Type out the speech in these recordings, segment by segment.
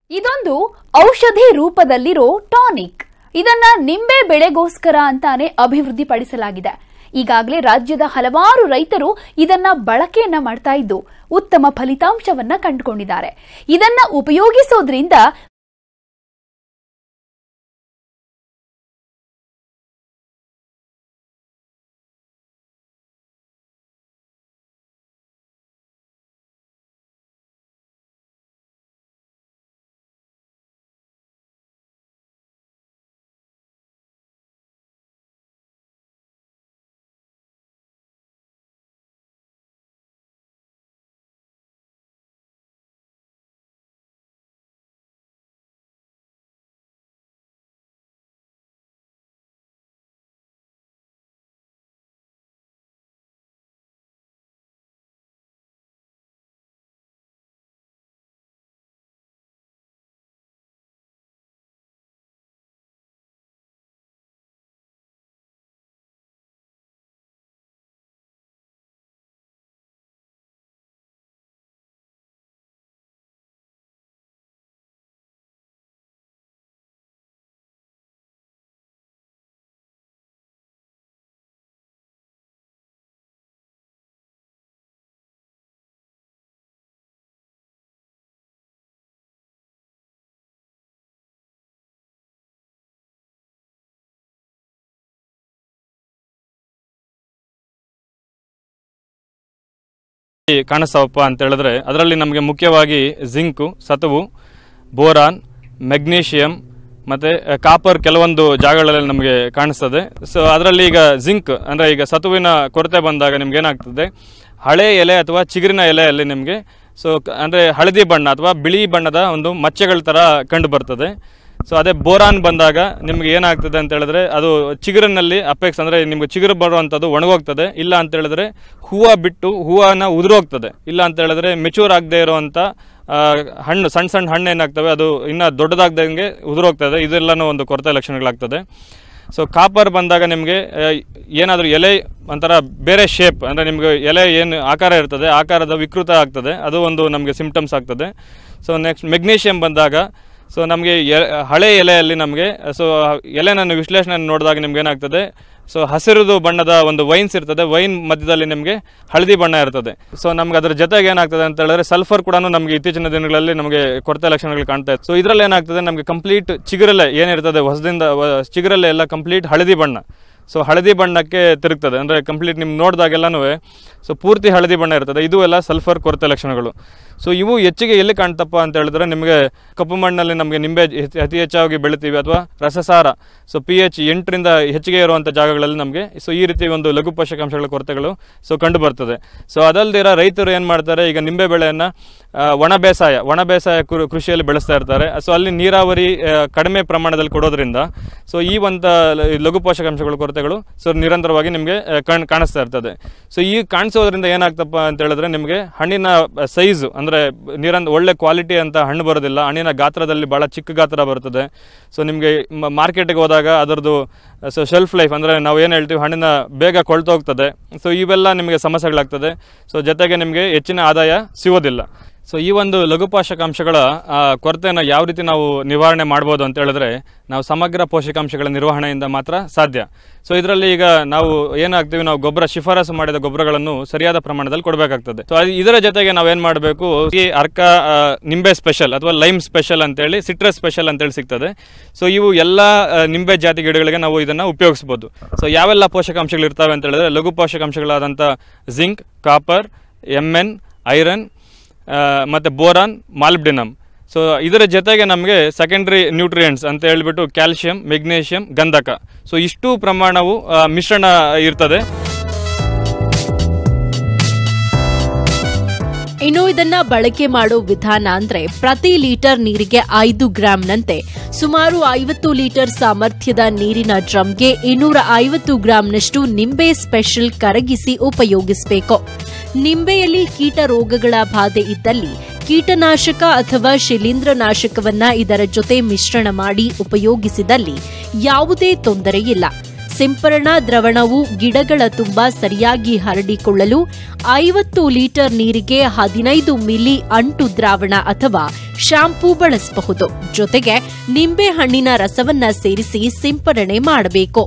ಇದೊಂದು ಔಷಧಿ ರೂಪದಲ್ಲಿರೋ ಟಾನಿಕ್ ಇದನ್ನ ನಿಂಬೆ ಬೆಳೆಗೋಸ್ಕರ ಅಂತಾನೆ ಅಭಿವೃದ್ಧಿಪಡಿಸಲಾಗಿದೆ ಈಗಾಗಲೇ ರಾಜ್ಯದ ಹಲವಾರು ರೈತರು ಇದನ್ನ ಬಳಕೆಯನ್ನ ಮಾಡ್ತಾ ಇದ್ದು ಉತ್ತಮ ಫಲಿತಾಂಶವನ್ನ ಕಂಡುಕೊಂಡಿದ್ದಾರೆ ಇದನ್ನ ಉಪಯೋಗಿಸೋದ್ರಿಂದ ಕಾಣಿಸ್ತಾವಪ್ಪ ಅಂತ ಹೇಳಿದ್ರೆ ಅದರಲ್ಲಿ ನಮಗೆ ಮುಖ್ಯವಾಗಿ ಜಿಂಕು ಸತುವು ಬೋರಾನ್ ಮೆಗ್ನೀಷಿಯಂ ಮತ್ತು ಕಾಪರ್ ಕೆಲವೊಂದು ಜಾಗಗಳಲ್ಲಿ ನಮಗೆ ಕಾಣಿಸ್ತದೆ ಸೊ ಅದರಲ್ಲಿ ಈಗ ಜಿಂಕ್ ಅಂದರೆ ಈಗ ಸತುವಿನ ಕೊರತೆ ಬಂದಾಗ ನಿಮ್ಗೆ ಏನಾಗ್ತದೆ ಹಳೆ ಎಲೆ ಅಥವಾ ಚಿಗುರಿನ ಎಲೆಯಲ್ಲಿ ನಿಮಗೆ ಸೊ ಅಂದರೆ ಹಳದಿ ಬಣ್ಣ ಅಥವಾ ಬಿಳಿ ಬಣ್ಣದ ಒಂದು ಮಚ್ಚೆಗಳ ಥರ ಕಂಡು ಬರ್ತದೆ ಸೊ ಅದೇ ಬೋರಾನ್ ಬಂದಾಗ ನಿಮ್ಗೆ ಏನಾಗ್ತದೆ ಅಂತ ಹೇಳಿದ್ರೆ ಅದು ಚಿಗುರಿನಲ್ಲಿ ಅಪೆಕ್ಸ್ ಅಂದರೆ ನಿಮ್ಗೆ ಚಿಗುರು ಬರುವಂಥದ್ದು ಒಣಗೋಗ್ತದೆ ಇಲ್ಲ ಅಂತ ಹೇಳಿದ್ರೆ ಹೂವು ಬಿಟ್ಟು ಹೂವನ್ನ ಉದುರೋಗ್ತದೆ ಇಲ್ಲ ಅಂತ ಹೇಳಿದ್ರೆ ಮೆಚೂರ್ ಆಗದೆ ಇರುವಂಥ ಆ, ಹಣ್ಣು ಸಣ್ಣ ಸಣ್ಣ ಹಣ್ಣು ಏನಾಗ್ತವೆ ಅದು ಇನ್ನೂ ದೊಡ್ಡದಾಗ್ದಂಗೆ ಉದುರೋಗ್ತದೆ ಇದೆಲ್ಲನೂ ಒಂದು ಕೊರತೆ ಲಕ್ಷಣಗಳಾಗ್ತದೆ ಸೊ ಕಾಪರ್ ಬಂದಾಗ ನಿಮಗೆ ಏನಾದರೂ ಎಲೆ ಒಂಥರ ಬೇರೆ ಶೇಪ್ ಅಂದರೆ ನಿಮಗೆ ಎಲೆ ಏನು ಆಕಾರ ಇರ್ತದೆ ಆಕಾರದ ವಿಕೃತ ಆಗ್ತದೆ ಅದು ಒಂದು ನಮಗೆ ಸಿಂಪ್ಟಮ್ಸ್ ಆಗ್ತದೆ ಸೊ ನೆಕ್ಸ್ಟ್ ಮೆಗ್ನೀಷಿಯಂ ಬಂದಾಗ ಸೊ ನಮಗೆ ಹಳೆ ಎಲೆಯಲ್ಲಿ ನಮಗೆ ಸೊ ಎಲೆನ ವಿಶ್ಲೇಷಣೆ ನೋಡಿದಾಗ ನಿಮ್ಗೆ ಏನಾಗ್ತದೆ ಸೊ ಹಸಿರುದು ಬಣ್ಣದ ಒಂದು ವೈನ್ಸ್ ಇರ್ತದೆ ವೈನ್ ಮಧ್ಯದಲ್ಲಿ ನಿಮಗೆ ಹಳದಿ ಬಣ್ಣ ಇರ್ತದೆ ಸೊ ನಮ್ಗೆ ಅದ್ರ ಜೊತೆಗೆ ಏನಾಗ್ತದೆ ಅಂತ ಹೇಳಿದ್ರೆ ಸಲ್ಫರ್ ಕೂಡ ನಮಗೆ ಇತ್ತೀಚಿನ ದಿನಗಳಲ್ಲಿ ನಮಗೆ ಕೊರತೆ ಲಕ್ಷಣಗಳು ಕಾಣ್ತಾ ಇದೆ ಸೊ ಇದರಲ್ಲಿ ಏನಾಗ್ತದೆ ನಮಗೆ ಕಂಪ್ಲೀಟ್ ಚಿಗುರಲ್ಲೇ ಏನಿರ್ತದೆ ಹೊಸದಿಂದ ವ- ಚಿಗುರಲ್ಲೇ ಎಲ್ಲ ಕಂಪ್ಲೀಟ್ ಹಳದಿ ಬಣ್ಣ ಸೊ ಹಳದಿ ಬಣ್ಣಕ್ಕೆ ತಿರುಗ್ತದೆ ಅಂದರೆ ಕಂಪ್ಲೀಟ್ ನಿಮ್ಗೆ ನೋಡಿದಾಗೆಲ್ಲನೂ ಸೊ ಪೂರ್ತಿ ಹಳದಿ ಬಣ್ಣ ಇರ್ತದೆ ಇದು ಎಲ್ಲ ಸಲ್ಫರ್ ಕೊರತೆ ಲಕ್ಷಣಗಳು ಸೊ ಇವು ಹೆಚ್ಚಿಗೆ ಎಲ್ಲಿ ಕಾಣ್ತಪ್ಪ ಅಂತ ಹೇಳಿದ್ರೆ ನಿಮಗೆ ಕಪ್ಪು ಮಣ್ಣಲ್ಲಿ ನಮಗೆ ನಿಂಬೆ ಹೆಚ್ಚು- ಅತಿ ಹೆಚ್ಚಾಗಿ ಬೆಳಿತೀವಿ ಅಥವಾ ರಸಸಾರ ಸೊ ಪಿ ಎಚ್ ಎಂಟರಿಂದ ಹೆಚ್ಚಿಗೆ ಇರುವಂಥ ಜಾಗಗಳಲ್ಲಿ ನಮಗೆ ಸೊ ಈ ರೀತಿ ಒಂದು ಲಘು ಪೋಷಕಾಂಶಗಳ ಕೊರತೆಗಳು ಸೊ ಕಂಡು ಬರ್ತದೆ ಸೊ ಅದಲ್ದಿರ ರೈತರು ಏನು ಮಾಡ್ತಾರೆ ಈಗ ನಿಂಬೆ ಬೆಳೆಯನ್ನು ಒಣ ಬೇಸಾಯ ಒಣ ಬೇಸಾಯ ಕೃ- ಕೃಷಿಯಲ್ಲಿ ಬೆಳೆಸ್ತಾ ಇರ್ತಾರೆ ಸೊ ಅಲ್ಲಿ ನೀರಾವರಿ ಆ, ಕಡಿಮೆ ಪ್ರಮಾಣದಲ್ಲಿ ಕೊಡೋದ್ರಿಂದ ಸೊ ಈ ಒಂದು ಲಘು ಪೋಷಕಾಂಶಗಳ ಕೊರತೆಗಳು ಸೊ ನಿರಂತರವಾಗಿ ನಿಮಗೆ ಕಣ್ ಕಾಣಿಸ್ತಾ ಇರ್ತದೆ ಸೊ ಈ ಕಾಣಿಸೋದ್ರಿಂದ ಏನಾಗ್ತಪ್ಪ ಅಂತ ಹೇಳಿದ್ರೆ ನಿಮಗೆ ಹಣ್ಣಿನ ಸೈಜು ಅಂದರೆ ನಿರಂತ ಒಳ್ಳೆ ಕ್ವಾಲಿಟಿ ಅಂತ ಹಣ್ಣು ಬರೋದಿಲ್ಲ ಹಣ್ಣಿನ ಗಾತ್ರದಲ್ಲಿ ಭಾಳ ಚಿಕ್ಕ ಗಾತ್ರ ಬರ್ತದೆ ಸೊ ನಿಮಗೆ ಮಾರ್ಕೆಟಿಗೆ ಹೋದಾಗ ಅದರದ್ದು ಸೊ ಶೆಲ್ಫ್ ಲೈಫ್ ಅಂದರೆ ನಾವು ಏನು ಹೇಳ್ತೀವಿ ಹಣ್ಣಿನ ಬೇಗ ಕೊಳ್ತೋಗ್ತದೆ ಸೊ ಇವೆಲ್ಲ ನಿಮಗೆ ಸಮಸ್ಯೆಗಳಾಗ್ತದೆ ಸೊ ಜೊತೆಗೆ ನಿಮಗೆ ಹೆಚ್ಚಿನ ಆದಾಯ ಸಿಗೋದಿಲ್ಲ ಸೊ ಈ ಒಂದು ಲಘು ಪೋಷಕಾಂಶಗಳ ಆ, ಕೊರತೆಯನ್ನು ಯಾವ ರೀತಿ ನಾವು ನಿವಾರಣೆ ಮಾಡ್ಬೋದು ಅಂತ ಹೇಳಿದ್ರೆ ನಾವು ಸಮಗ್ರ ಪೋಷಕಾಂಶಗಳ ನಿರ್ವಹಣೆಯಿಂದ ಮಾತ್ರ ಸಾಧ್ಯ ಸೊ ಇದರಲ್ಲಿ ಈಗ ನಾವು ಏನಾಗ್ತೀವಿ ನಾವು ಗೊಬ್ಬರ ಶಿಫಾರಸು ಮಾಡಿದ ಗೊಬ್ಬರಗಳನ್ನು ಸರಿಯಾದ ಪ್ರಮಾಣದಲ್ಲಿ ಕೊಡಬೇಕಾಗ್ತದೆ ಸೊ ಅದು- ಇದರ ಜೊತೆಗೆ ನಾವೇನು ಮಾಡಬೇಕು ಈ ಅರ್ಕ ಆ, ನಿಂಬೆ ಸ್ಪೆಷಲ್ ಅಥವಾ ಲೈಮ್ ಸ್ಪೆಷಲ್ ಅಂತೇಳಿ ಸಿಟ್ರಸ್ ಸ್ಪೆಷಲ್ ಅಂತೇಳಿ ಸಿಗ್ತದೆ ಸೊ ಇವು ಎಲ್ಲ ಆ, ನಿಂಬೆ ಜಾತಿ ಗಿಡಗಳಿಗೆ ನಾವು ಇದನ್ನು ಉಪಯೋಗಿಸ್ಬೋದು ಸೊ ಯಾವೆಲ್ಲ ಪೋಷಕಾಂಶಗಳು ಇರ್ತವೆ ಅಂತ ಹೇಳಿದ್ರೆ ಲಘು ಪೋಷಕಾಂಶಗಳಾದಂಥ zinc copper M N iron ಮತ್ತು ಬೋರಾನ್ ಮಾಲ್ಬ್ಡಿನಮ್ ಸೊ ಇದರ ಜೊತೆಗೆ ನಮಗೆ ಸೆಕೆಂಡ್ರಿ ನ್ಯೂಟ್ರಿಯೆಂಟ್ಸ್ ಅಂತ ಹೇಳ್ಬಿಟ್ಟು ಕ್ಯಾಲ್ಶಿಯಂ ಮೆಗ್ನೀಷಿಯಂ ಗಂಧಕ ಸೊ ಇಷ್ಟು ಪ್ರಮಾಣವು ಆ, ಮಿಶ್ರಣ ಇರ್ತದೆ ಇನ್ನು ಇದನ್ನ ಬಳಕೆ ಮಾಡೋ ವಿಧಾನ ಅಂದ್ರೆ ಪ್ರತಿ ಲೀಟರ್ ನೀರಿಗೆ ಐದು ಗ್ರಾಂನಂತೆ ಸುಮಾರು ಐವತ್ತು ಲೀಟರ್ ಸಾಮರ್ಥ್ಯದ ನೀರಿನ ಡ್ರಮ್ಗೆ ಇನ್ನೂರ ಐವತ್ತು ಗ್ರಾಂನಷ್ಟು ನಿಂಬೆ ಸ್ಪೆಷಲ್ ಕರಗಿಸಿ ಉಪಯೋಗಿಸಬೇಕು ನಿಂಬೆಯಲ್ಲಿ ಕೀಟ ರೋಗಗಳ ಬಾಧೆ ಇದ್ದಲ್ಲಿ ಕೀಟನಾಶಕ ಅಥವಾ ಶಿಲೀಂಧ್ರನಾಶಕವನ್ನ ಇದರ ಜೊತೆ ಮಿಶ್ರಣ ಮಾಡಿ ಉಪಯೋಗಿಸಿದಲ್ಲಿ ಯಾವುದೇ ತೊಂದರೆ ಇಲ್ಲ ಸಿಂಪರಣಾ ದ್ರವಣವು ಗಿಡಗಳ ತುಂಬ ಸರಿಯಾಗಿ ಹರಡಿಕೊಳ್ಳಲು ಐವತ್ತು ಲೀಟರ್ ನೀರಿಗೆ ಹದಿನೈದು ಮಿಲಿ ಅಂಟು ದ್ರಾವಣ ಅಥವಾ ಶಾಂಪೂ ಬಳಸಬಹುದು ಜೊತೆಗೆ ನಿಂಬೆ ಹಣ್ಣಿನ ರಸವನ್ನ ಸೇರಿಸಿ ಸಿಂಪರಣೆ ಮಾಡಬೇಕು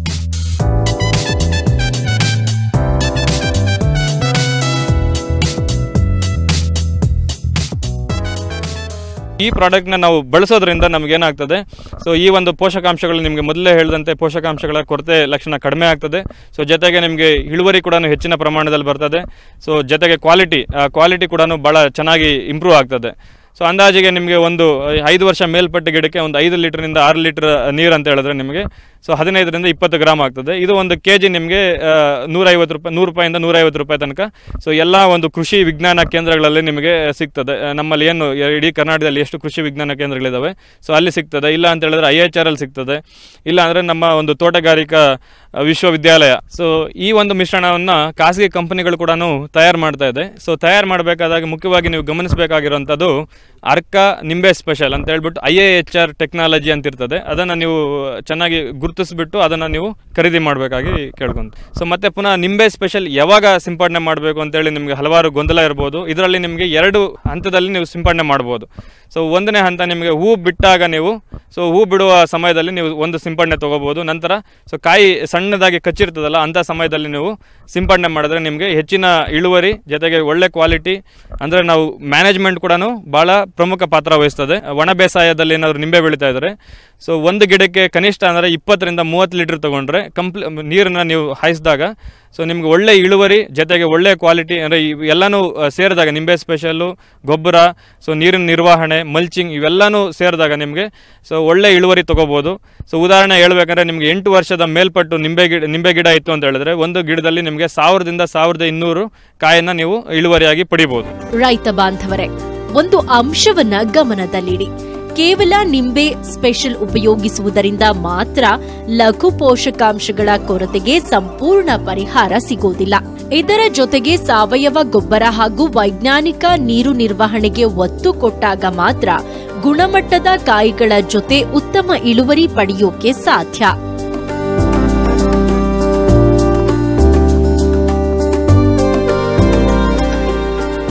ಈ ಪ್ರಾಡಕ್ಟ್ನ ನಾವು ಬಳಸೋದ್ರಿಂದ ನಮ್ಗೆ ಏನಾಗ್ತದೆ ಸೊ ಈ ಒಂದು ಪೋಷಕಾಂಶಗಳು ನಿಮಗೆ ಮೊದಲೇ ಹೇಳಿದಂತೆ ಪೋಷಕಾಂಶಗಳ ಕೊರತೆ ಲಕ್ಷಣ ಕಡಿಮೆ ಆಗ್ತದೆ ಸೊ ಜೊತೆಗೆ ನಿಮಗೆ ಇಳುವರಿ ಕೂಡ ಹೆಚ್ಚಿನ ಪ್ರಮಾಣದಲ್ಲಿ ಬರ್ತದೆ ಸೊ ಜೊತೆಗೆ ಕ್ವಾಲಿಟಿ ಕ್ವಾಲಿಟಿ ಕೂಡ ಭಾಳ ಚೆನ್ನಾಗಿ ಇಂಪ್ರೂವ್ ಆಗ್ತದೆ ಸೊ ಅಂದಾಜಿಗೆ ನಿಮಗೆ ಒಂದು ಐದು ವರ್ಷ ಮೇಲ್ಪಟ್ಟ ಗಿಡಕ್ಕೆ ಒಂದು ಐದು ಲೀಟರ್ನಿಂದ ಆರು ಲೀಟರ್ ನೀರು ಅಂತ ಹೇಳಿದ್ರೆ ನಿಮಗೆ ಸೊ ಹದಿನೈದರಿಂದ ಇಪ್ಪತ್ತು ಗ್ರಾಮ್ ಆಗ್ತದೆ ಇದು ಒಂದು ಕೆ ಜಿ ನಿಮಗೆ ನೂರೈವತ್ತು ರೂಪಾಯಿ ನೂರು ರೂಪಾಯಿಂದ ನೂರೈವತ್ತು ರೂಪಾಯಿ ತನಕ ಸೊ ಎಲ್ಲ ಒಂದು ಕೃಷಿ ವಿಜ್ಞಾನ ಕೇಂದ್ರಗಳಲ್ಲಿ ನಿಮಗೆ ಸಿಗ್ತದೆ ಆ, ನಮ್ಮಲ್ಲಿ ಏನು ಇಡೀ ಕರ್ನಾಟಕದಲ್ಲಿ ಎಷ್ಟು ಕೃಷಿ ವಿಜ್ಞಾನ ಕೇಂದ್ರಗಳಿದ್ದಾವೆ ಸೊ ಅಲ್ಲಿ ಸಿಗ್ತದೆ ಇಲ್ಲ ಅಂತ ಹೇಳಿದ್ರೆ ಐ ಎಚ್ ಆರ್ ಅಲ್ಲಿ ಸಿಗ್ತದೆ ಇಲ್ಲ ಅಂದರೆ ನಮ್ಮ ಒಂದು ತೋಟಗಾರಿಕಾ ಆ, ವಿಶ್ವವಿದ್ಯಾಲಯ ಸೊ ಈ ಒಂದು ಮಿಶ್ರಣವನ್ನು ಖಾಸಗಿ ಕಂಪನಿಗಳು ಕೂಡ ತಯಾರು ಮಾಡ್ತಾ ಇದೆ ಸೊ ತಯಾರು ಮಾಡಬೇಕಾದಾಗ ಮುಖ್ಯವಾಗಿ ನೀವು ಗಮನಿಸಬೇಕಾಗಿರುವಂಥದ್ದು ಅರ್ಕ ನಿಂಬೆ ಸ್ಪೆಷಲ್ ಅಂತ ಹೇಳ್ಬಿಟ್ಟು I A H R technology ಅಂತ ಇರ್ತದೆ ಅದನ್ನು ನೀವು ಚೆನ್ನಾಗಿ ಗುರುತಿಸ್ಬಿಟ್ಟು ಅದನ್ನು ನೀವು ಖರೀದಿ ಮಾಡಬೇಕಾಗಿ ಕೇಳ್ಕೊಂತ ಸೊ ಮತ್ತೆ ಪುನಃ ನಿಂಬೆ ಸ್ಪೆಷಲ್ ಯಾವಾಗ ಸಿಂಪಡಣೆ ಮಾಡಬೇಕು ಅಂತೇಳಿ ನಿಮಗೆ ಹಲವಾರು ಗೊಂದಲ ಇರ್ಬೋದು ಇದರಲ್ಲಿ ನಿಮಗೆ ಎರಡು ಹಂತದಲ್ಲಿ ನೀವು ಸಿಂಪಡಣೆ ಮಾಡ್ಬೋದು ಸೊ ಒಂದನೇ ಹಂತ ನಿಮಗೆ ಹೂ ಬಿಟ್ಟಾಗ ನೀವು ಸೊ ಹೂ ಬಿಡುವ ಸಮಯದಲ್ಲಿ ನೀವು ಒಂದು ಸಿಂಪಡಣೆ ತೊಗೋಬೋದು ನಂತರ ಸೊ ಕಾಯಿ ಸಣ್ಣದಾಗಿ ಕಚ್ಚಿರ್ತದಲ್ಲ ಅಂಥ ಸಮಯದಲ್ಲಿ ನೀವು ಸಿಂಪಡಣೆ ಮಾಡಿದ್ರೆ ನಿಮಗೆ ಹೆಚ್ಚಿನ ಇಳುವರಿ ಜೊತೆಗೆ ಒಳ್ಳೆ ಕ್ವಾಲಿಟಿ ಅಂದರೆ ನಾವು ಮ್ಯಾನೇಜ್ಮೆಂಟ್ ಕೂಡ ಭಾಳ ಪ್ರಮುಖ ಪಾತ್ರ ವಹಿಸ್ತದೆ ಒಣ ಬೇಸಾಯದಲ್ಲಿ ಏನಾದರೂ ನಿಂಬೆ ಬೆಳೀತಾ ಇದ್ದಾರೆ ಸೊ ಒಂದು ಗಿಡಕ್ಕೆ ಕನಿಷ್ಠ ಅಂದರೆ ಇಪ್ಪತ್ತರಿಂದ ಮೂವತ್ತು ಲೀಟರ್ ತೊಗೊಂಡ್ರೆ ಕಂಪ್ಲಿ ನೀರನ್ನು ನೀವು ಹಾಯಿಸಿದಾಗ ಸೊ ನಿಮ್ಗೆ ಒಳ್ಳೆ ಇಳುವರಿ ಜೊತೆಗೆ ಒಳ್ಳೆ ಕ್ವಾಲಿಟಿ ಅಂದರೆ ಎಲ್ಲನೂ ಆ, ಸೇರಿದಾಗ ನಿಂಬೆ ಸ್ಪೆಷಲ್ಲು ಗೊಬ್ಬರ ಸೊ ನೀರಿನ ನಿರ್ವಹಣೆ ಮಲ್ಚಿಂಗ್ ಇವೆಲ್ಲನೂ ಸೇರಿದಾಗ ನಿಮಗೆ ಸೊ ಒಳ್ಳೆ ಇಳುವರಿ ತೊಗೋಬೋದು ಸೊ ಉದಾಹರಣೆ ಹೇಳ್ಬೇಕಂದ್ರೆ ನಿಮಗೆ ಎಂಟು ವರ್ಷದ ಮೇಲ್ಪಟ್ಟು ನಿಂಬೆ ಗಿಡ ನಿಂಬೆ ಗಿಡ ಇತ್ತು ಅಂತ ಹೇಳಿದ್ರೆ ಒಂದು ಗಿಡದಲ್ಲಿ ನಿಮಗೆ ಸಾವಿರದಿಂದ ಸಾವಿರದ ಇನ್ನೂರು ಕಾಯನ್ನು ನೀವು ಇಳುವರಿಯಾಗಿ ಪಡಿಬೋದು ರೈತ ಬಾಂಧವರೇ ಒಂದು ಅಂಶವನ್ನ ಗಮನದಲ್ಲಿಡಿ ಕೇವಲ ನಿಂಬೆ ಸ್ಪೆಷಲ್ ಉಪಯೋಗಿಸುವುದರಿಂದ ಮಾತ್ರ ಲಘು ಪೋಷಕಾಂಶಗಳ ಕೊರತೆಗೆ ಸಂಪೂರ್ಣ ಪರಿಹಾರ ಸಿಗೋದಿಲ್ಲ ಇದರ ಜೊತೆಗೆ ಸಾವಯವ ಗೊಬ್ಬರ ಹಾಗೂ ವೈಜ್ಞಾನಿಕ ನೀರು ನಿರ್ವಹಣೆಗೆ ಒತ್ತು ಕೊಟ್ಟಾಗ ಮಾತ್ರ ಗುಣಮಟ್ಟದ ಕಾಯಿಗಳ ಜೊತೆ ಉತ್ತಮ ಇಳುವರಿ ಪಡೆಯೋಕೆ ಸಾಧ್ಯ